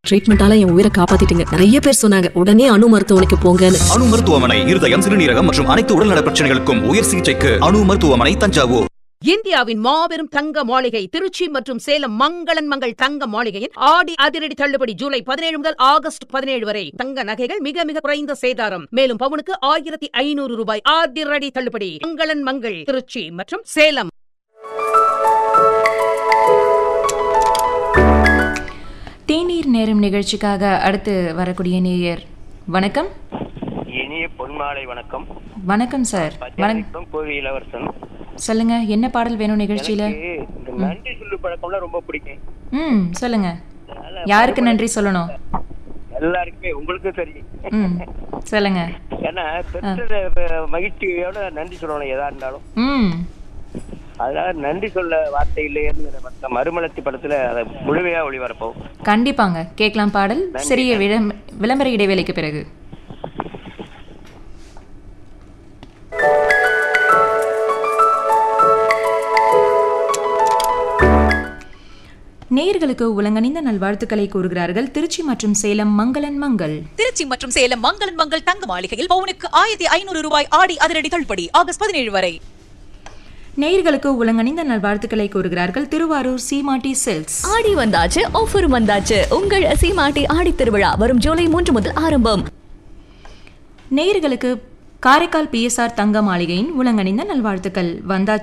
ட்ரீட்மெண்டால என் உயிரை காப்பாத்திட்டீங்க நிறைய பேர் சொன்னாங்க உடனே அணு மருத்துவமனைக்கு போங்கன்னு அணு மருத்துவமனை இருதயம் சிறுநீரகம் மற்றும் அனைத்து உடல்நல பிரச்சனைகளுக்கும் உயர் சிகிச்சைக்கு அணு மருத்துவமனை தஞ்சாவூர் இந்தியாவின் மாபெரும் தங்க மாளிகை திருச்சி மற்றும் சேலம் மங்களன் மங்கள் தங்க மாளிகையின் ஆடி அதிரடி தள்ளுபடி ஜூலை பதினேழு முதல் ஆகஸ்ட் பதினேழு வரை தங்க நகைகள் மிக மிக குறைந்த சேதாரம் மேலும் பவுனுக்கு ஆயிரத்தி ஐநூறு ரூபாய் அதிரடி தள்ளுபடி மங்களன் மங்கள் திருச்சி மற்றும் சேலம் தேநீர் நேரம் நிகழ்ச்சிக்காக அடுத்து வரக்கூடிய நேயர் வணக்கம் இனிய பொன்மாலை வணக்கம் வணக்கம் சார் வணக்கம் பஞ்சாயத்தும் கோவி இளவரசன் சொல்லுங்க என்ன பாடல் வேணும் நிகழ்ச்சியில எனக்கு இந்த நன்றி சொல்லு பழக்கம்லாம் ரொம்ப பிடிக்கும் ம் சொல்லுங்க யாருக்கு நன்றி சொல்லணும் எல்லாருக்குமே உங்களுக்கும் சரி ம் சொல்லுங்க ஏன்னா பெற்ற அஹ், மகிழ்ச்சியோட நன்றி சொல்லணும் எதா இருந்தாலும் ம் அதனால நன்றி சொல்ல வார்த்தை இல்லையேன்னு படத்தை மறுமலர்ச்சி படத்துல அதை முழுமையா ஒளிபரப்போம் கண்டிப்பாங்க கேட்கலாம் பாடல் சிறிய விளம் விளம்பர இடைவேளைக்கு பிறகு நேயர்களுக்கு உலங்கணிந்த நல்வாழ்த்துக்களை கூறுகிறார்கள் திருச்சி மற்றும் சேலம் மங்களன் மங்கள் திருச்சி மற்றும் சேலம் மங்களன் மங்கள் தங்க மாளிகையில் பவுனுக்கு ஆயிரத்தி ஐநூறு ரூபாய் ஆடி அதிரடி தள்ளுபடி ஆகஸ்ட் பதினேழு வரை நேயர்களுக்கு உலங்கணிந்த நல்வாழ்த்துக்களை கூறுகிறார்கள் திருவாரூர் சீமாட்டி சில்க்ஸ் ஆடி வந்தாச்சு ஆஃபரும் வந்தாச்சு உங்கள் சீமாட்டி ஆடி திருவிழா வரும் ஜூலை மூன்று முதல் ஆரம்பம் நேயர்களுக்கு காரைக்கால் பிஎஸ்ஆர் தங்க மாளிகையின் உலங்கணிந்த நல்வாழ்த்துக்கள் வந்தாச்சு